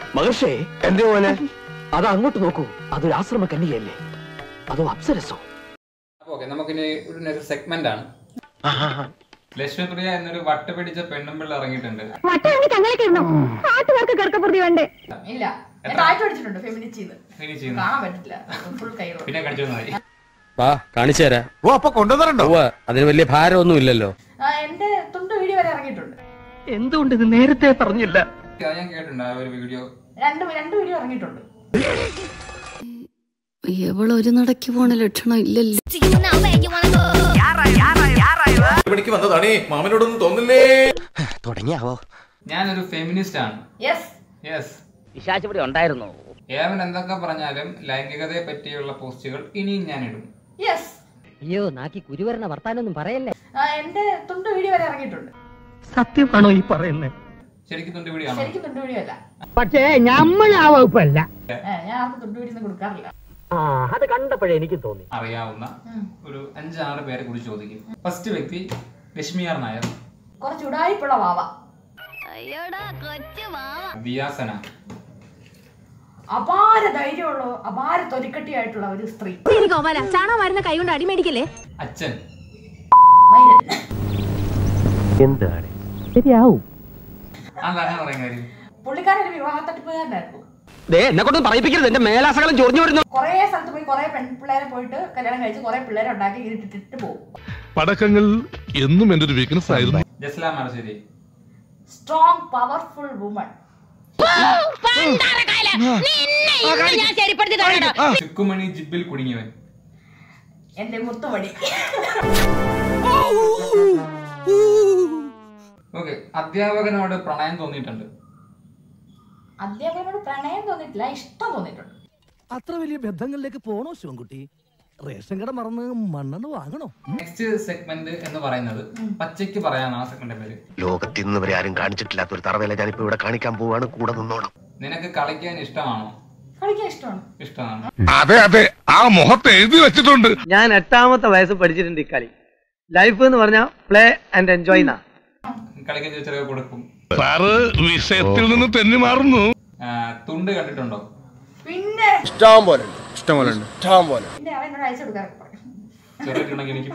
മഹർഷേ എന്തേ മോനെ അത് അങ്ങോട്ട് നോക്കൂ അതൊരു ആശ്രമ കന്യകയല്ലേ അതോ അപ്സരസോ ഓക്കെ നമുക്കിനി ഒരു സെഗ്മെന്റ് ആണ് ലക്ഷ്മിപ്രിയ എന്നൊരു വട്ട് പിടിച്ച പെണ്ണും പിള്ള ഇറങ്ങിയിട്ടുണ്ട് മറ്റൊരാൾക്ക് ചങ്ങലൊക്കെ ഇടണം പാട്ടുകാർക്ക് കിടക്കപ്പുറതി വേണ്ടേ ഇല്ല ഞാൻ താഴ്ച അടിച്ചിട്ടുണ്ട് ഫെമിനിസ്റ്റ് ഇനി ചെയ്യുന്നു കാണാൻ പറ്റില്ല ഫുൾ കൈകൾ പിന്നെ കാണിച്ചു മതി വാ കാണിച്ചു തരാം ഓ അപ്പൊ കൊണ്ടുവന്നിട്ടുണ്ടോ ഉവ്വ്, അതിന് വലിയ ഭാരമൊന്നും ഇല്ലല്ലോ എന്റെ തുണ്ട് വീഡിയോ വരെ ഇറങ്ങിയിട്ടുണ്ട് എന്തുകൊണ്ട് ഇത് നേരത്തെ പറഞ്ഞില്ല അത് ഞാൻ കേട്ടിട്ടുണ്ട് ആ ഒരു വീഡിയോ രണ്ട് രണ്ട് വീഡിയോ ഇറങ്ങിയിട്ടുണ്ട് ഇവളൊരു നടക്ക് പോണ ലക്ഷണം ഇല്ലല്ലോ പണിക്ക് വന്നതാണേ മാമനോടൊന്നും തോന്നില്ലേ തുടങ്ങിയാവോ ഞാനൊരു ഫെമിനിസ്റ്റ് ആണ് യെസ് യെസ് പിശാചിവിടെ ഉണ്ടായിരുന്നു ഏവൻ എന്തൊക്കെ പറഞ്ഞാലും ലൈംഗികതയെ പറ്റിയുള്ള പോസ്റ്റുകൾ ഇനിയും ഞാൻ ഇടും യെസ് അയ്യോ നാക്കി കുരുവരണ വർത്താനൊന്നും പറയല്ലേ എന്റെ തുണ്ട് വീഡിയോ വരെ ഇറങ്ങിയിട്ടുണ്ട് സത്യമാണോ ഈ പറയുന്നത് ശരിക്കും തുണ്ടി പിടിയാണോ ശരിക്കും തുണ്ട് വീഡിയോ അല്ല പക്ഷേ നമ്മൾ ആ വകുപ്പല്ല ഏ, ഞാൻ ആർക്കും തുണ്ട് വീഡിയോ ഒന്നും കൊടുക്കാറില്ല ആ അത് കണ്ടപ്പോഴേ എനിക്ക് തോന്നി അറിയാവുന്ന ഒരു അഞ്ചാറ് പേരെ കൂടി ചോദിക്കും ഫസ്റ്റ് വ്യക്തി ലക്ഷ്മിയാർ നായർ കുറച്ച് ഉടായിപ്പുള്ള വാവ വിയാസന അപാര ധൈര്യമുള്ള അപാര തൊലിക്കട്ടിയായിട്ടുള്ള ഒരു സ്ത്രീ ഗോപാല ചാണകം വരുന്ന കൈ കൊണ്ട് അടിമേടിക്കല്ലേ അച്ഛൻ മൈരൻ എന്താണ് ശരിയാവും അതാ ഞാൻ പറയാൻ കാര്യം പുള്ളിക്കാരൻ ഒരു വിവാഹ തട്ടിപ്പുകാരനായിരുന്നു ദേ എന്നെ കൊണ്ടൊന്നും പറയിപ്പിക്കരുത് എന്റെ മേലാസകലം ചൊറിഞ്ഞു വരുന്നു കുറേ സ്ഥലത്ത് പോയി കുറേ പെൺപിള്ളേരെ പോയിട്ട് കല്യാണം കഴിച്ച് കുറേ പിള്ളേരെ ഉണ്ടാക്കി ഇട്ടിട്ട് പോകും പടക്കങ്ങൾ എന്നും എന്റെ ഒരു വീക്ക്നെസ് ആയിരുന്നു Jaslam Marassery strong powerful woman ചുക്കുമണി ജിബിൽ കുടുങ്ങിയവൻ എന്റെ മുത്തുമണി ഓക്കെ അധ്യാപകനോട് പ്രണയം തോന്നിയിട്ടുണ്ട് അധ്യാപകനോട് പ്രണയം തോന്നിയിട്ടില്ല ഇഷ്ടം തോന്നിയിട്ടുണ്ട് അത്ര വലിയ ബന്ധങ്ങളിലേക്ക് പോണോ ശിവൻകുട്ടി റേഷൻ കട മറന്ന് മണ്ണെണ്ണ വാങ്ങണോ നെക്സ്റ്റ് സെഗ്മെന്റ് എന്ന് പറയുന്നത് പച്ചയ്ക്ക് പറയാനാണ് ആ സെഗ്മെന്റ് പേര് ലോകത്തിൽ നിന്ന് വരെ ആരും കാണിച്ചിട്ടില്ലാത്ത ഒരു തറവേല ഞാനിപ്പോ ഇവിടെ കാണിക്കാൻ പോവാണ് കൂടെ നിന്നോണം നിനക്ക് കളിക്കാൻ ഇഷ്ടമാണോ കളിക്കാൻ ഇഷ്ടമാണ് ഇഷ്ടമാണ് അതെ അതെ ആ മുഖത്ത് എഴുതി വെച്ചിട്ടുണ്ട് ഞാൻ എട്ടാമത്തെ വയസ്സ് പഠിച്ചിട്ടുണ്ട് ഈ കളി ലൈഫ് എന്ന് പറഞ്ഞാൽ പ്ലേ ആൻഡ് എൻജോയ് എന്നാ കളിക്കാൻ ചോദിച്ചൊക്കെ കൊടുക്കും സാറ് വിഷയത്തിൽ നിന്ന് തെന്നി മാറുന്നു ആ, തുണ്ട് കണ്ടിട്ടുണ്ടോ പിന്നെ ഇഷ്ടം പോലെ ഇഷ്ടം പോലെ ഇഷ്ടം പോലെ പിന്നെ അവൻ എന്നോട് അയച്ചു കൊടുക്കാൻ പറയും ചെറുതായിട്ടുണ്ടെങ്കിൽ എനിക്ക്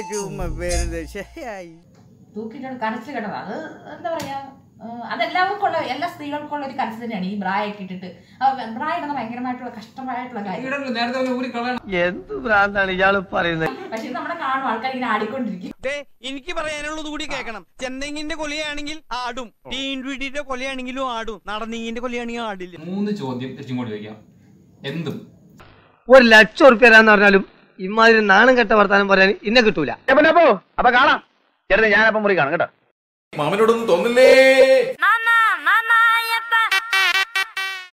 തൂക്കിയിട്ടോട് കനസിൽ കിടന്നത് അത് എന്താ പറയാ ഏഹ് അതെല്ലാവർക്കും ഉള്ള എല്ലാ സ്ത്രീകൾക്കും ഉള്ള ഒരു കനസ് തന്നെയാണ് ഈ ബ്രായൊക്കെ ഇട്ടിട്ട് ബ്രാ ഇടുന്ന ഭയങ്കരമായിട്ടുള്ള കഷ്ടമായിട്ടുള്ള കാര്യം ഇവിടെ നേരത്തെ വല്ല ഊരി കളയണം എന്ത് ഭ്രാന്താണ് ഇയാള് പറയുന്നത് പക്ഷെ ഇത് നമ്മുടെ കാണും ആൾക്കാർ ഇങ്ങനെ ആടിക്കൊണ്ടിരിക്കും എനിക്ക് പറയാനുള്ളത് കൂടി കേൾക്കണം ചെന്നെങ്ങിന്റെ കൊലയാണെങ്കിൽ ആടും ടീൻവീട്ടിന്റെ കൊലയാണെങ്കിലും ആടും നടന്നിങ്ങിന്റെ കൊലയാണെങ്കിൽ ആടില്ല മൂന്ന് ചോദ്യം തിരിച്ചും കൂടി ചോദിക്കാം എന്തും ഒരു ലക്ഷം ഉറുപ്പ്യ തരാന്ന് പറഞ്ഞാലും ഇമാതിരി നാണം കെട്ട വർത്താനം പറയാൻ ഇന്നെ കിട്ടൂല അപ്പൊ കാണാം ചേട്ടൻ ഞാനപ്പം മുറി കാണാം കേട്ടോ മാമനോടൊന്നും തോന്നില്ലേ